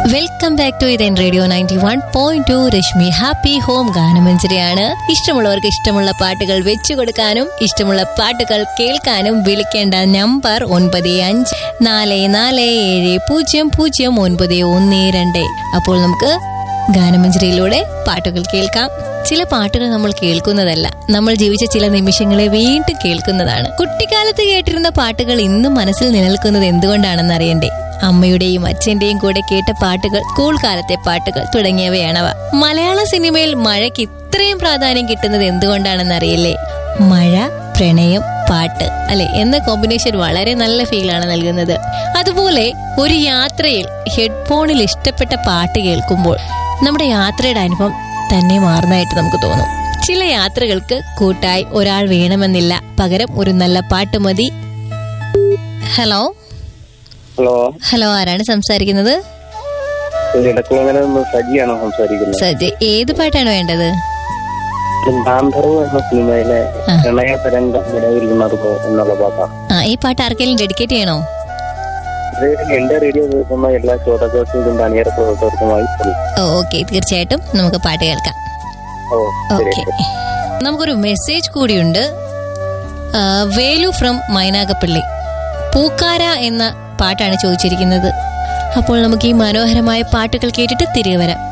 Welcome back to ഇതൻ radio ninety one point two Rashmi happy home ഗാനമഞ്ജരിയാണ് ഇഷ്ടമുള്ളവർക്ക് ഇഷ്ടമുള്ള പാട്ടുകൾ വെച്ചു കൊടുക്കാനും ഇഷ്ടമുള്ള പാട്ടുകൾ കേൾക്കാനും വിളിക്കേണ്ട നമ്പർ ഒൻപത് അഞ്ച് നാല് നാല് ഏഴ് പൂജ്യം പൂജ്യം ഒൻപത് ഒന്ന് രണ്ട് അപ്പോൾ നമുക്ക് ഗാനമഞ്ജരിയിലൂടെ പാട്ടുകൾ കേൾക്കാം ചില പാട്ടുകൾ നമ്മൾ കേൾക്കുന്നതല്ല നമ്മൾ ജീവിച്ച ചില നിമിഷങ്ങളെ വീണ്ടും കേൾക്കുന്നതാണ് കുട്ടിക്കാലത്ത് കേട്ടിരുന്ന പാട്ടുകൾ ഇന്നും മനസ്സിൽ നിലനിൽക്കുന്നത് എന്തുകൊണ്ടാണെന്ന് അറിയണ്ടേ അമ്മയുടെയും അച്ഛന്റെയും കൂടെ കേട്ട പാട്ടുകൾ സ്കൂൾ കാലത്തെ പാട്ടുകൾ തുടങ്ങിയവയാണവ മലയാള സിനിമയിൽ മഴയ്ക്ക് ഇത്രയും പ്രാധാന്യം കിട്ടുന്നത് എന്തുകൊണ്ടാണെന്ന് അറിയില്ലേ മഴ പ്രണയം പാട്ട് അല്ലെ എന്ന കോമ്പിനേഷൻ വളരെ നല്ല ഫീലാണ് നൽകുന്നത് അതുപോലെ ഒരു യാത്രയിൽ ഹെഡ്ഫോണിൽ ഇഷ്ടപ്പെട്ട പാട്ട് കേൾക്കുമ്പോൾ നമ്മുടെ യാത്രയുടെ അനുഭവം തന്നെ മാറുന്നതായിട്ട് നമുക്ക് തോന്നും ചില യാത്രകൾക്ക് കൂട്ടായി ഒരാൾ വേണമെന്നില്ല പകരം ഒരു നല്ല പാട്ട് മതി ഹലോ ഹലോ ഹലോ ആരാണ് സംസാരിക്കുന്നത് ഇടക്കുളങ്ങനെ നിന്ന് സജിയാണോ സംസാരിക്കുന്നത് സജയ് ഏത് പാട്ടാണ് വേണ്ടത് ഗാന്ധർവ് എന്ന സിനിമയിലെ ആ. പ്രണയ തരംഗം നിലവിൽ ഉണർന്നു എന്നുള്ള പാട്ടാണ് ആ ഈ പാട്ട് ആർക്കെങ്കിലും ഡെഡിക്കേറ്റ് ചെയ്യണോ ഇത് എന്റെ റേഡിയോ കേൾക്കുന്ന എല്ലാ ശ്രോതാക്കൾക്കും അണിയറ പ്രവർത്തകർക്കുമായി ഓ ഓക്കെ തീർച്ചയായിട്ടും നമുക്ക് പാട്ട് കേൾക്കാം ഓ ശരി ഓക്കെ നമുക്കൊരു മെസ്സേജ് കൂടിയുണ്ട് ആ, വേലു ഫ്രം മൈനാഗപ്പള്ളി പൂക്കാര എന്ന പാട്ടാണ് ചോദിച്ചിരിക്കുന്നത് അപ്പോൾ നമുക്ക് ഈ മനോഹരമായ പാട്ടുകൾ കേട്ടിട്ട് തിരികെ വരാം